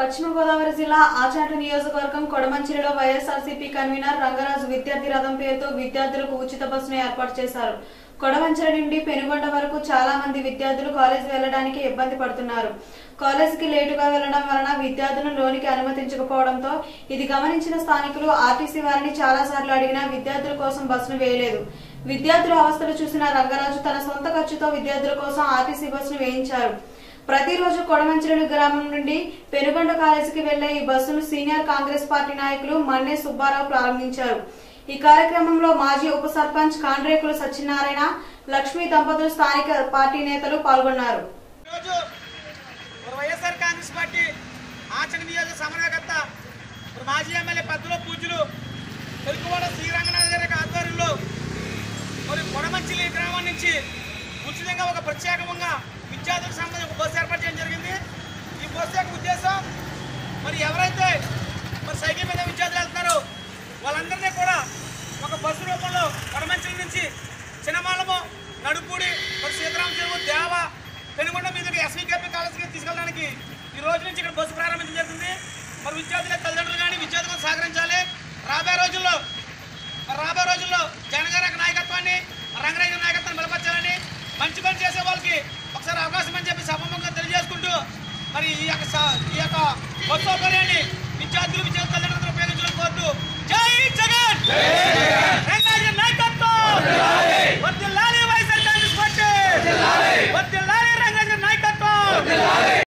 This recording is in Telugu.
పశ్చిమ గోదావరి జిల్లా ఆచాట నియోజకవర్గం కొడమంచిలిలో వైఎస్ఆర్సీపీ కన్వీనర్ రంగరాజు విద్యార్థి రథం పేరుతో విద్యార్థులకు ఉచిత బస్సును ఏర్పాటు చేశారు కొడమంచిల నుండి పెనుగొండ వరకు చాలా మంది విద్యార్థులు కాలేజ్ వెళ్లడానికి ఇబ్బంది పడుతున్నారు కాలేజీకి లేటుగా వెళ్లడం వలన విద్యార్థులను లోనికి అనుమతించకపోవడంతో ఇది గమనించిన స్థానికులు ఆర్టీసీ వారిని చాలా సార్లు అడిగినా విద్యార్థుల కోసం బస్సును వేయలేదు విద్యార్థుల అవస్థలు చూసిన రంగరాజు తన సొంత ఖర్చుతో విద్యార్థుల కోసం ఆర్టీసీ బస్సును వేయించారు ప్రతిరోజు కొడమంచిలి గ్రామం నుండి పెనుగొండ కాలేజీకి వెళ్లే ఈ బస్సును సీనియర్ కాంగ్రెస్ పార్టీ నాయకులు మన్నే సుబ్బారావు ప్రారంభించారు ఈ కార్యక్రమంలో మాజీ ఉప సర్పంచ్ కాండ్రేకుల సత్యనారాయణ లక్ష్మీ దంపతులు స్థానిక పార్టీ నేతలు పాల్గొన్నారు ఈరోజు మరి వైఎస్ఆర్ కాంగ్రెస్ పార్టీ ఆచరణ నియోజక సమన్వయకర్త మరి మాజీ ఎమ్మెల్యే పెద్దలో పూజలు తెలుగువాడ శ్రీరంగనాథ్ గారి యొక్క ఆధ్వర్యంలో మరి కొడమంచిలి గ్రామం నుంచి ఉచితంగా ఒక ప్రత్యేకంగా విద్యార్థులకు సంబంధించి ఒక బస్సు ఏర్పాటు చేయడం జరిగింది ఈ బస్సు యొక్క ఉద్దేశం మరి ఎవరైతే మరి సైకిల్ మీద విద్యార్థులు వెళ్తున్నారో వాళ్ళందరినీ కూడా ఒక బస్సు రూపంలో కొడమంచిలి నుంచి చిన్నమాలము నడుపూడి మరి సీతారామ చెరువు దేవ పెనుగొండ మీదకి ఎస్వీకేపీ కాలేజీకి తీసుకెళ్ళడానికి ఈ రోజు నుంచి ఇక్కడ బస్సు ప్రారంభించడం జరుగుతుంది మరి విద్యార్థుల తల్లిదండ్రులు కానీ విద్యార్థులను సహకరించాలి రాబోయే రోజుల్లో మరి రాబోయే రోజుల్లో జగన్ గారి యొక్క నాయకత్వాన్ని రంగరాజు గారి నాయకత్వాన్ని బలపరచాలని మంచి పని చేసే వాళ్ళకి ఒకసారి అవకాశం అని చెప్పి సభముఖంగా తెలియజేసుకుంటూ మరి ఈ యొక్క స- ఈ యొక్క బస్సు సౌకర్యాన్ని విద్యార్థులు విద్యార్థులు